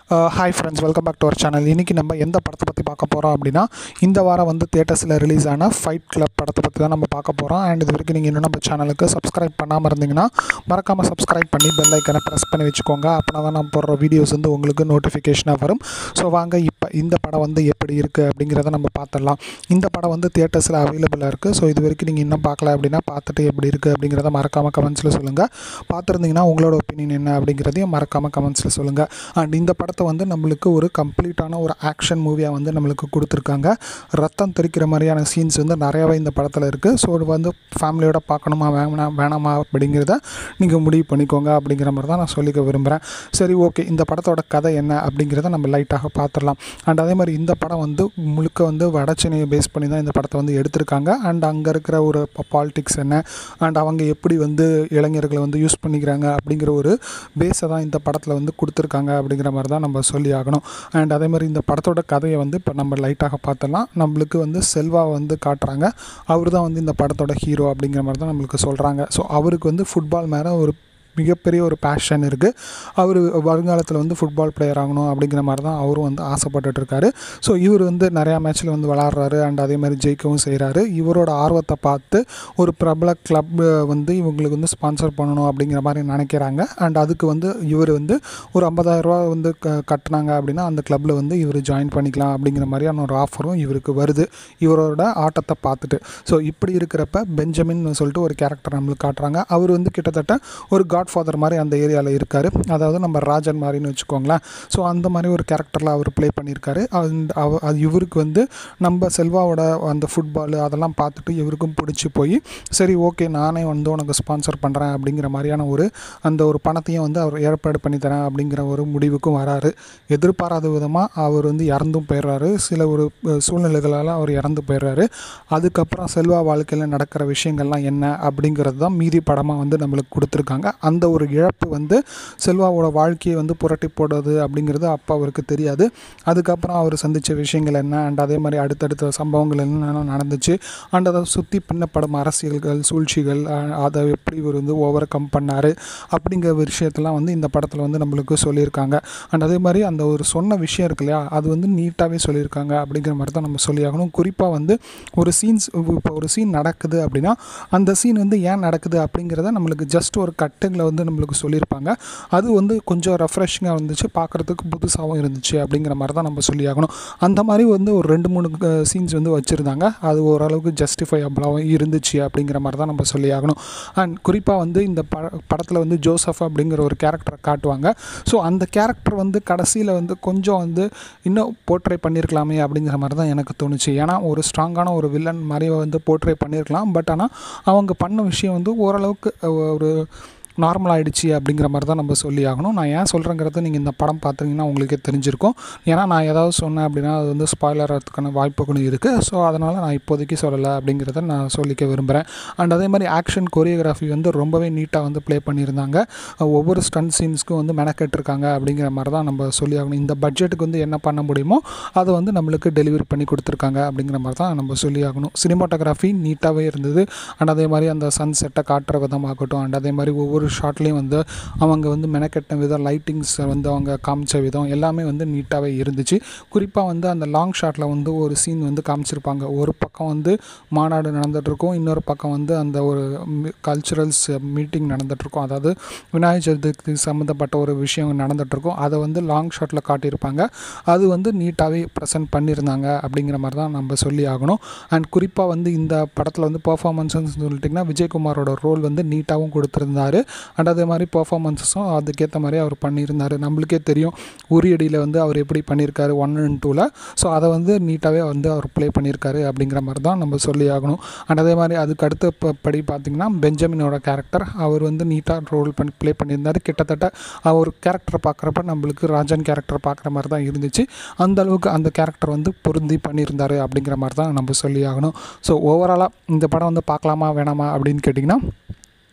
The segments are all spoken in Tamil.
hi friends welcome back to our channel இன்றைக்கி நம்ம எந்த படத்தை பற்றி பார்க்க போகிறோம் அப்படின்னா இந்த வாரம் வந்து தேட்டர்ஸில் ரிலீஸ் ஆன ஃபைட் கிளப் படத்தை பற்றி தான் நம்ம பார்க்க போகிறோம் அண்ட் இது வரைக்கும் நீங்கள் இன்னும் நம்ம சேனலுக்கு சப்ஸ்கிரைப் பண்ணாமல் இருந்தீங்கன்னா மறக்காமல் சப்ஸ்கிரைப் பண்ணி பெல் ஐக்கனை ப்ரெஸ் பண்ணி வச்சுக்கோங்க அப்படின்னா தான் நம்ம போடுற வீடியோஸ் வந்து உங்களுக்கு நோட்டிஃபிகேஷனாக வரும் ஸோ வாங்க இப்போ இந்த படம் வந்து எப்படி இருக்குது அப்படிங்கிறத நம்ம பார்த்துடலாம் இந்த படம் வந்து தேட்டர்ஸில் அவைலபிளாக இருக்குது ஸோ இது வரைக்கும் நீங்கள் இன்னும் பார்க்கல அப்படின்னா பார்த்துட்டு எப்படி இருக்குது அப்படிங்கிறத மறக்காமல் கமெண்ட்ஸில் சொல்லுங்கள் பார்த்துருந்தீங்கன்னா உங்களோட ஒப்பீனியன் என்ன அப்படிங்கிறதையும் மறக்காமல் கமெண்ட்ஸில் சொல்லுங்கள் அண்ட் இந்த படத்தை வந்து நம்மளுக்கு ஒரு கம்ப்ளீட்டான ஒரு ஆக்ஷன் மூவியாக வந்து நம்மளுக்கு கொடுத்துருக்காங்க ரத்தம் தெரிக்கிற மாதிரியான சீன்ஸ் வந்து நிறையாவே இந்த படத்தில் இருக்குது ஸோ இது வந்து ஃபேமிலியோட பார்க்கணுமா வேணாம் வேணாமா அப்படிங்கிறத நீங்கள் முடிவு பண்ணிக்கோங்க அப்படிங்கிற மாதிரி தான் நான் சொல்லிக்க விரும்புகிறேன் சரி ஓகே இந்த படத்தோட கதை என்ன அப்படிங்கிறத நம்ம லைட்டாக பார்த்துடலாம் அண்ட் அதே மாதிரி இந்த படம் வந்து முழுக்க வந்து வடச்சென்னையை பேஸ் பண்ணி தான் இந்த படத்தை வந்து எடுத்திருக்காங்க அண்ட் அங்கே இருக்கிற ஒரு பாலிடிக்ஸ் என்ன அண்ட் அவங்க எப்படி வந்து இளைஞர்களை வந்து யூஸ் பண்ணிக்கிறாங்க அப்படிங்கிற ஒரு பேஸை தான் இந்த படத்தில் வந்து கொடுத்துருக்காங்க அப்படிங்கிற மாதிரி தான் நம்ம சொல்லி ஆகணும் அண்ட் அதே மாதிரி இந்த படத்தோட கதையை வந்து இப்போ நம்ம லைட்டாக பார்த்தலாம் நம்மளுக்கு வந்து செல்வா வந்து காட்டுறாங்க அவர் தான் வந்து இந்த படத்தோட ஹீரோ அப்படிங்கிற மாதிரி தான் நம்மளுக்கு சொல்கிறாங்க ஸோ அவருக்கு வந்து ஃபுட்பால் மேலே ஒரு மிகப்பெரிய ஒரு பேஷன் இருக்குது அவர் வருங்காலத்தில் வந்து ஃபுட்பால் பிளேயர் ஆகணும் அப்படிங்கிற மாதிரி தான் அவரும் வந்து ஆசைப்பட்டுட்டு இருக்காரு ஸோ இவர் வந்து நிறையா மேட்ச்சில் வந்து விளாட்றாரு அண்ட் அதே மாதிரி ஜெயிக்கவும் செய்கிறாரு இவரோட ஆர்வத்தை பார்த்து ஒரு பிரபல கிளப் வந்து இவங்களுக்கு வந்து ஸ்பான்சர் பண்ணணும் அப்படிங்கிற மாதிரி நினைக்கிறாங்க அண்ட் அதுக்கு வந்து இவர் வந்து ஒரு ஐம்பதாயிரரூவா வந்து க கட்டினாங்க அப்படின்னா அந்த கிளப்பில் வந்து இவர் ஜாயின் பண்ணிக்கலாம் அப்படிங்கிற மாதிரியான ஒரு ஆஃபரும் இவருக்கு வருது இவரோட ஆட்டத்தை பார்த்துட்டு ஸோ இப்படி இருக்கிறப்ப பெஞ்சமின் சொல்லிட்டு ஒரு கேரக்டர் நம்மளுக்கு காட்டுறாங்க அவர் வந்து கிட்டத்தட்ட ஒரு காட் ஃபாதர் மாதிரி அந்த ஏரியாவில் இருக்கார் அதாவது நம்ம ராஜன் மாதிரின்னு வச்சுக்கோங்களேன் ஸோ அந்த மாதிரி ஒரு கேரக்டரில் அவர் ப்ளே பண்ணியிருக்காரு அந்த அவ அது இவருக்கு வந்து நம்ம செல்வாவோட அந்த ஃபுட்பால் அதெல்லாம் பார்த்துட்டு இவருக்கும் பிடிச்சி போய் சரி ஓகே நானே வந்து உனக்கு ஸ்பான்சர் பண்ணுறேன் அப்படிங்கிற மாதிரியான ஒரு அந்த ஒரு பணத்தையும் வந்து அவர் ஏற்பாடு பண்ணி தரேன் அப்படிங்கிற ஒரு முடிவுக்கும் வராரு எதிர்பாராத விதமாக அவர் வந்து இறந்தும் போயிடுறாரு சில ஒரு அஹ், சூழ்நிலைகளால் அவர் இறந்து போயிடுறாரு அதுக்கப்புறம் செல்வா வாழ்க்கையில் நடக்கிற விஷயங்கள்லாம் என்ன அப்படிங்கிறது தான் மீதி படமாக வந்து நம்மளுக்கு கொடுத்துருக்காங்க அந்த ஒரு இழப்பு வந்து செல்வாவோட வாழ்க்கையை வந்து புரட்டி போடுறது அப்படிங்கிறது அப்போ அவருக்கு தெரியாது அதுக்கப்புறம் அவர் சந்தித்த விஷயங்கள் என்ன அண்ட் அதே மாதிரி அடுத்தடுத்த சம்பவங்கள் என்னென்ன நடந்துச்சு அண்ட் அதை சுற்றி பின்னப்படும் அரசியல்கள் சூழ்ச்சிகள் அஹ், அதை எப்படி இவர் வந்து ஓவர் கம் பண்ணார் அப்படிங்கிற விஷயத்தெல்லாம் வந்து இந்த படத்தில் வந்து நம்மளுக்கு சொல்லியிருக்காங்க அண்ட் அதே மாதிரி அந்த ஒரு சொன்ன விஷயம் இருக்கு இல்லையா அது வந்து நீட்டாகவே சொல்லியிருக்காங்க அப்படிங்கிற மாதிரி தான் நம்ம சொல்லியாகணும் குறிப்பாக வந்து ஒரு சீன்ஸ் இப்போ ஒரு சீன் நடக்குது அப்படின்னா அந்த சீன் வந்து ஏன் நடக்குது அப்படிங்கிறத நம்மளுக்கு ஜஸ்ட் ஒரு கட்டுங்களை வந்து நம்மளுக்கு சொல்லியிருப்பாங்க அது வந்து கொஞ்சம் ரெஃப்ரெஷிங்காக இருந்துச்சு பார்க்குறதுக்கு புதுசாகவும் இருந்துச்சு அப்படிங்கிற மாதிரி தான் நம்ம சொல்லியாகணும் அந்த மாதிரி வந்து ஒரு ரெண்டு மூணு சீன்ஸ் வந்து வச்சுருந்தாங்க அது ஓரளவுக்கு ஜஸ்டிஃபையபிளாகவும் இருந்துச்சு அப்படிங்கிற மாதிரி தான் நம்ம சொல்லியாகணும் அண்ட் குறிப்பாக வந்து இந்த ப படத்தில் வந்து ஜோசப் அப்படிங்கிற ஒரு கேரக்டரை காட்டுவாங்க ஸோ அந்த கேரக்டர் வந்து கடைசியில் வந்து கொஞ்சம் வந்து இன்னும் போர்ட்ரே பண்ணியிருக்கலாமே அப்படிங்கிற மாதிரி தான் எனக்கு தோணுச்சு ஏன்னா ஒரு ஸ்ட்ராங்கான ஒரு வில்லன் மாதிரி வந்து போர்ட்ரே பண்ணியிருக்கலாம் பட் ஆனால் அவங்க பண்ண விஷயம் வந்து ஓரளவுக்கு அஹ், ஒரு நார்மல் ஆகிடுச்சு அப்படிங்கிற மாதிரி தான் நம்ம சொல்லி ஆகணும் நான் ஏன் சொல்கிறேங்கிறது நீங்கள் இந்த படம் பார்த்தீங்கன்னா உங்களுக்கே தெரிஞ்சிருக்கும் ஏன்னா நான் ஏதாவது சொன்னேன் அப்படின்னா அது வந்து ஸ்பாய்லர் ஆகிறதுக்கான வாய்ப்புகளும் இருக்குது ஸோ அதனால் நான் இப்போதைக்கு சொல்லலை அப்படிங்கிறத நான் சொல்லிக்க விரும்புகிறேன் அண்ட் அதே மாதிரி ஆக்ஷன் கொரியோகிராஃபி வந்து ரொம்பவே நீட்டாக வந்து ப்ளே பண்ணியிருந்தாங்க அஹ் ஒவ்வொரு ஸ்டன்ட் சீன்ஸ்க்கும் வந்து மெனக்கெட்டிருக்காங்க அப்படிங்கிற மாதிரி தான் நம்ம சொல்லி ஆகணும் இந்த பட்ஜெட்டுக்கு வந்து என்ன பண்ண முடியுமோ அதை வந்து நம்மளுக்கு டெலிவரி பண்ணி கொடுத்துருக்காங்க அப்படிங்கிற மாதிரி தான் நம்ம சொல்லி ஆகணும் சினிமாட்டோகிராஃபி நீட்டாகவே இருந்தது அண்ட் அதே மாதிரி அந்த சன் செட்டை காட்டுற விதமாகட்டும் அண்ட் அதே மாதிரி ஒவ்வொரு ஷாட்லேயும் வந்து அவங்க வந்து மெனக்கெட்ட விதம் லைட்டிங்ஸ் வந்து அவங்க காமிச்ச விதம் எல்லாமே வந்து நீட்டாகவே இருந்துச்சு குறிப்பாக வந்து அந்த லாங் ஷாட்டில் வந்து ஒரு சீன் வந்து காமிச்சிருப்பாங்க ஒரு பக்கம் வந்து மாநாடு நடந்துகிட்ருக்கும் இன்னொரு பக்கம் வந்து அந்த ஒரு கல்ச்சுரல்ஸ் மீட்டிங் நடந்துகிட்ருக்கும் அதாவது விநாயகர் சதுர்த்தி சம்மந்தப்பட்ட ஒரு விஷயம் நடந்துகிட்ருக்கும் அதை வந்து லாங் ஷாட்டில் காட்டியிருப்பாங்க அது வந்து நீட்டாகவே ப்ரெசென்ட் பண்ணியிருந்தாங்க அப்படிங்கிற மாதிரி தான் நம்ம சொல்லி ஆகணும் அண்ட் குறிப்பாக வந்து இந்த படத்தில் வந்து பர்ஃபார்மன்ஸ்னு சொல்லிட்டிங்கன்னா விஜயகுமாரோட ரோல் வந்து நீட்டாகவும் கொடுத்துருந்தாரு அண்ட் அதே மாதிரி பர்ஃபார்மன்ஸஸும் அதுக்கேற்ற மாதிரி அவர் பண்ணியிருந்தார் நம்மளுக்கே தெரியும் உரியடியில் வந்து அவர் எப்படி பண்ணியிருக்காரு ஒன் அண்ட் டூவில் ஸோ அதை வந்து நீட்டாகவே வந்து அவர் ப்ளே பண்ணியிருக்காரு அப்படிங்கிற மாதிரி தான் நம்ம சொல்லி ஆகணும் அண்ட் அதே மாதிரி அதுக்கு அடுத்த ப- படி பார்த்திங்கன்னா பெஞ்சமினோட கேரக்டர் அவர் வந்து நீட்டாக ரோல் பண்ணி ப்ளே பண்ணியிருந்தார் கிட்டத்தட்ட அவர் கேரக்டர் பார்க்குறப்ப நம்மளுக்கு ராஜன் கேரக்டர் பார்க்குற மாதிரி தான் இருந்துச்சு அந்த அளவுக்கு அந்த கேரக்டர் வந்து பொருந்தி பண்ணியிருந்தார் அப்படிங்கிற மாதிரி தான் நம்ம சொல்லி ஆகணும் ஸோ ஓவராலாக இந்த படம் வந்து பார்க்கலாமா வேணாமா அப்படின்னு கேட்டிங்கன்னா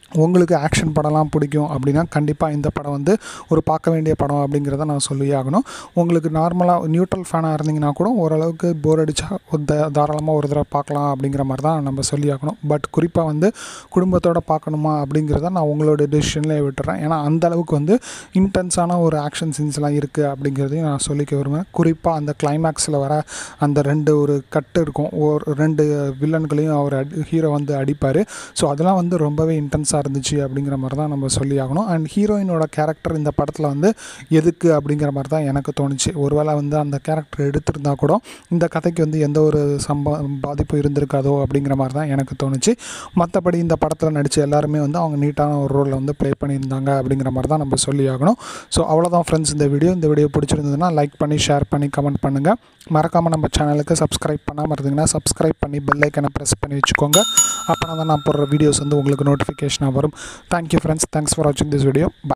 உங்களுக்கு ஆக்ஷன் படம்லாம் பிடிக்கும் அப்படின்னா கண்டிப்பாக இந்த படம் வந்து ஒரு பார்க்க வேண்டிய படம் அப்படிங்கிறத நான் சொல்லி ஆகணும் உங்களுக்கு நார்மலாக நியூட்ரல் ஃபேனாக இருந்தீங்கன்னா கூட ஓரளவுக்கு போர் அடித்தா தாராளமாக ஒரு தடவை பார்க்கலாம் அப்படிங்கிற மாதிரி தான் நம்ம சொல்லி ஆகணும் பட் குறிப்பாக வந்து குடும்பத்தோட பார்க்கணுமா அப்படிங்கிறத நான் உங்களோட டெசிஷன்லேயே விட்டுறேன் ஏன்னா அந்த அளவுக்கு வந்து இன்டென்ஸான ஒரு ஆக்ஷன் சீன்ஸ்லாம் இருக்குது அப்படிங்கிறதையும் நான் சொல்லிக்க விரும்புகிறேன் குறிப்பாக அந்த கிளைமேக்ஸில் வர அந்த ரெண்டு ஒரு கட்டு இருக்கும் ஒரு ரெண்டு வில்லன்களையும் அவர் அடி ஹீரோ வந்து அடிப்பார் ஸோ அதெல்லாம் வந்து ரொம்பவே இன்டென்ஸாக இருந்துச்சு அப்படிங்கிற மாதிரி தான் நம்ம சொல்லி ஆகணும் அண்ட் ஹீரோயினோட கேரக்டர் இந்த படத்தில் வந்து எதுக்கு அப்படிங்கிற மாதிரி தான் எனக்கு தோணுச்சு ஒருவேளை வந்து அந்த கேரக்டர் எடுத்திருந்தா கூட இந்த கதைக்கு வந்து எந்த ஒரு சம்பா பாதிப்பு இருந்திருக்காதோ அப்படிங்கிற மாதிரி தான் எனக்கு தோணுச்சு மற்றபடி இந்த படத்தில் நடித்த எல்லாருமே வந்து அவங்க நீட்டான ஒரு ரோலில் வந்து ப்ளே பண்ணியிருந்தாங்க அப்படிங்கிற மாதிரி தான் நம்ம சொல்லி ஆகணும் ஸோ அவ்வளோதான் ஃப்ரெண்ட்ஸ் இந்த வீடியோ இந்த வீடியோ பிடிச்சிருந்ததுன்னா லைக் பண்ணி ஷேர் பண்ணி கமெண்ட் பண்ணுங்கள் மறக்காமல் நம்ம சேனலுக்கு சப்ஸ்கிரைப் பண்ணாமல் இருந்தீங்கன்னா சப்ஸ்கிரைப் பண்ணி பெல் ஐக்கனை ப்ரெஸ் பண்ணி வச்சுக்கோங்க அப்போனா தான் நான் போடுற வீடியோஸ் வந்து உங்களுக்கு நோட்டிஃபிகேஷனாக வரும் தேங்க்யூ ஃப்ரெண்ட்ஸ் தேங்க்ஸ் ஃபார் வாட்சிங் திஸ் வீடியோ